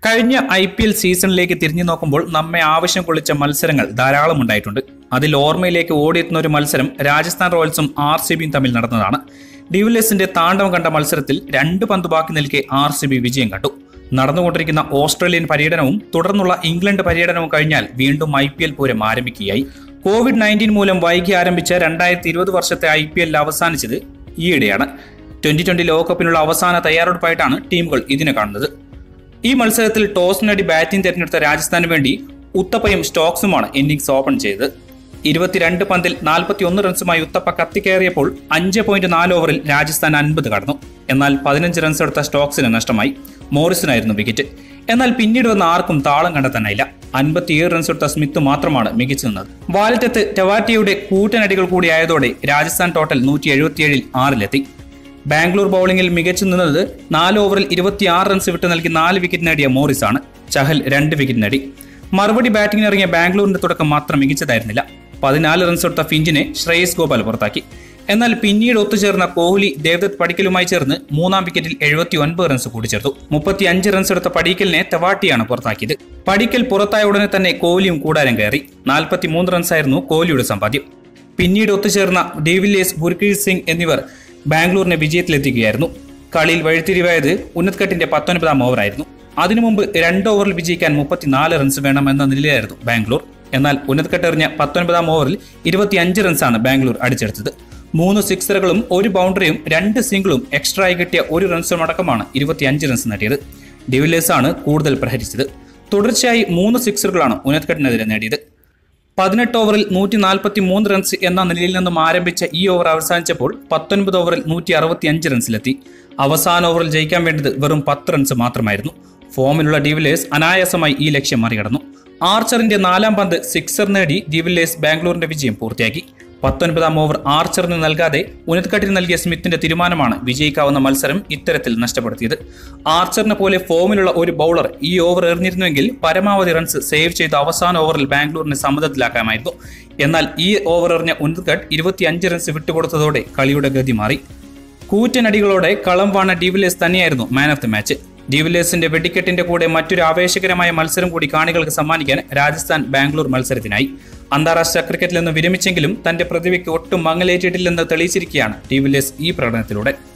കഴിഞ്ഞ I P L സീസണിലേക്ക് തിരിഞ്ഞു നോക്കുമ്പോൾ നമ്മെ ആവശ്യം കൊള്ളിച്ച മത്സരങ്ങൾ ധാരാളം ഉണ്ടായിട്ടുണ്ട് അതിൽ ഓർമ്മയിലേക്ക് ഓടിയെത്തുന്ന ഒരു മത്സരം രാജസ്ഥാൻ റോയൽസും ആർ സി ബിയും തമ്മിൽ നടന്നതാണ് ഡിവിലിയേഴ്സിന്റെ താണ്ഡവം കണ്ട മത്സരത്തിൽ രണ്ട് പന്ത് ബാക്കി നിൽക്കെ ആർ സി ബി വിജയം കണ്ടു നടന്നുകൊണ്ടിരിക്കുന്ന ഓസ്ട്രേലിയൻ പര്യടനവും തുടർന്നുള്ള ഇംഗ്ലണ്ട് പര്യടനവും കഴിഞ്ഞാൽ വീണ്ടും ഐ പി എൽ പൂരം ആരംഭിക്കുകയായി കോവിഡ് നയൻറ്റീൻ മൂലം വൈകി ആരംഭിച്ച രണ്ടായിരത്തി ഇരുപത് വർഷത്തെ ഐ പി എല്ലിൽ അവസാനിച്ചത് ഈയിടെയാണ് ട്വന്റി ട്വന്റി ലോകകപ്പിനുള്ള അവസാന തയ്യാറെടുപ്പായിട്ടാണ് ടീമുകൾ ഇതിനെ കാണുന്നത് ഈ മത്സരത്തിൽ ടോസ് നേടി ബാറ്റിംഗ് തിരഞ്ഞെടുത്ത രാജസ്ഥാന് വേണ്ടി ഉത്തപ്പയും സ്റ്റോക്സുമാണ് ഇന്നിംഗ്സ് ഓപ്പൺ ചെയ്തത് ഇരുപത്തിരണ്ട് പന്തിൽ നാൽപ്പത്തി ഒന്ന് റൺസുമായി ഉത്തപ്പ കത്തിക്കയറിയപ്പോൾ അഞ്ച് പോയിന്റ് നാല് ഓവറിൽ രാജസ്ഥാൻ അൻപത് കടന്നു എന്നാൽ പതിനഞ്ച് റൺസ് എടുത്ത സ്റ്റോക്സിന് നഷ്ടമായി മോറിസിനായിരുന്നു വിക്കറ്റ് എന്നാൽ പിന്നീട് വന്ന ആർക്കും താളം കണ്ടെത്താനായില്ല അൻപത്തിയേഴ് റൺസ് എടുത്ത സ്മിത്ത് മാത്രമാണ് മികച്ചു നിന്നത് വാലറ്റത്ത് ടെവാറ്റിയുടെ കൂറ്റനടികൾ കൂടിയായതോടെ രാജസ്ഥാൻ ടോട്ടൽ നൂറ്റി എഴുപത്തിയേഴിൽ ആറിലെത്തി ബാംഗ്ലൂർ ബൌളിംഗിൽ മികച്ചു നിന്നത് നാല് ഓവറിൽ ഇരുപത്തിയാറ് റൺസ് വിട്ട് നൽകി നാല് വിക്കറ്റ് നേടിയ മോറിസ് ആണ് ചഹൽ രണ്ട് വിക്കറ്റ് നേടി മറുപടി ബാറ്റിംഗിന് ഇറങ്ങിയ ബാംഗ്ലൂരിന്റെ തുടക്കം മാത്രം മികച്ചതായിരുന്നില്ല പതിനാല് റൺസ് എടുത്ത ഫിഞ്ചിനെ ശ്രേയസ് ഗോപാൽ പുറത്താക്കി എന്നാൽ പിന്നീട് ഒത്തുചേർന്ന കോഹ്ലി ദേവദത്ത് പടിക്കലുമായി ചേർന്ന് മൂന്നാം വിക്കറ്റിൽ എഴുപത്തി ഒൻപത് റൺസ് കൂടിച്ചേർത്തു മുപ്പത്തി അഞ്ച് റൺസ് എടുത്ത പടിക്കലിനെ തെവാട്ടിയാണ് പുറത്താക്കിയത് പടിക്കൽ പുറത്തായ ഉടനെ തന്നെ കോഹ്ലിയും കൂടാരം കയറി നാൽപ്പത്തി മൂന്ന് റൺസായിരുന്നു കോഹ്ലിയുടെ സമ്പാദ്യം പിന്നീട് ഒത്തുചേർന്ന ഡേവില്ലേസ് ഗുർകീത് സിംഗ് എന്നിവർ ബാംഗ്ലൂരിനെ വിജയത്തിലെത്തിക്കുകയായിരുന്നു കളിയിൽ വഴിത്തിരിവായത് ഉന്നത് ഘട്ടിന്റെ പത്തൊൻപതാം ഓവറായിരുന്നു അതിനു മുമ്പ് രണ്ട് ഓവറിൽ വിജയിക്കാൻ മുപ്പത്തിനാല് റൺസ് വേണമെന്ന നിലയിലായിരുന്നു ബാംഗ്ലൂർ എന്നാൽ ഉന്നത് ഘട്ട് എറിഞ്ഞ പത്തൊൻപതാം ഓവറിൽ ഇരുപത്തിയഞ്ച് റൺസാണ് ബാംഗ്ലൂർ അടിച്ചെടുത്തത് മൂന്ന് സിക്സറുകളും ഒരു ബൗണ്ടറിയും രണ്ട് സിംഗിളും എക്സ്ട്രാ ആയി കിട്ടിയ ഒരു റൺസും അടക്കമാണ് ഇരുപത്തിയഞ്ച് റൺസ് നേടിയത് ഡിവില്ലേഴ്സ് ആണ് കൂടുതൽ പ്രഹരിച്ചത് തുടർച്ചയായി മൂന്ന് സിക്സറുകളാണ് ഉന്നത് ഘട്ടിനെതിരെ നേടിയത് പതിനെട്ട് ഓവറിൽ നൂറ്റി നാൽപ്പത്തി മൂന്ന് റൺസ് എന്ന നിലയിൽ നിന്നും ആരംഭിച്ച ഈ ഓവർ അവസാനിച്ചപ്പോൾ പത്തൊൻപത് ഓവറിൽ നൂറ്റി അറുപത്തി അഞ്ച് റൺസിലെത്തി അവസാന ഓവറിൽ ജയിക്കാൻ വേണ്ടത് വെറും പത്ത് റൺസ് മാത്രമായിരുന്നു ഫോമിലുള്ള ഡിവിലേഴ്സ് അനായാസമായി ഈ ലക്ഷ്യം മറികടന്നു ആർച്ചറിന്റെ നാലാം പന്ത് സിക്സർ നേടി ഡിവില്ലേഴ്സ് ബാംഗ്ലൂരിന്റെ വിജയം പൂർത്തിയാക്കി പത്തൊൻപതാം ഓവർ ആർച്ചറിന് നൽകാതെ ഉനത്കട്ടിന് നൽകിയ സ്മിത്തിന്റെ തീരുമാനമാണ് വിജയിക്കാവുന്ന മത്സരം ഇത്തരത്തിൽ നഷ്ടപ്പെടുത്തിയത് ആർച്ചറിനെ പോലെ ഫോമിലുള്ള ഒരു ബൗളർ ഈ ഓവർ എറിഞ്ഞിരുന്നുവെങ്കിൽ പരമാവധി റൺസ് സേവ് ചെയ്ത അവസാന ഓവറിൽ ബാംഗ്ലൂരിനെ സമ്മതത്തിലാക്കാമായിരുന്നു എന്നാൽ ഈ ഓവർ എറിഞ്ഞ ഉനത്കട്ട് ഇരുപത്തിയഞ്ച് റൺസ് വിട്ടുകൊടുത്തതോടെ കളിയുടെ ഗതി മാറി കൂറ്റനടികളോടെ കളം വാണ ഡിവിലേഴ്സ് തന്നെയായിരുന്നു മാൻ ഓഫ് ദി മാച്ച് ഡിവിലേഴ്സിന്റെ വെടിക്കെട്ടിന്റെ കൂടെ മറ്റൊരു ആവേശകരമായ മത്സരം കൂടി കാണികൾക്ക് സമ്മാനിക്കാൻ രാജസ്ഥാൻ ബാംഗ്ലൂർ മത്സരത്തിനായി അന്താരാഷ്ട്ര ക്രിക്കറ്റിൽ നിന്ന് വിരമിച്ചെങ്കിലും തന്റെ പ്രതിഭയ്ക്ക് ഒട്ടും മങ്ങലേറ്റിട്ടില്ലെന്ന് തെളിയിച്ചിരിക്കുകയാണ് ഡിവിലേഴ്സ് ഈ പ്രകടനത്തിലൂടെ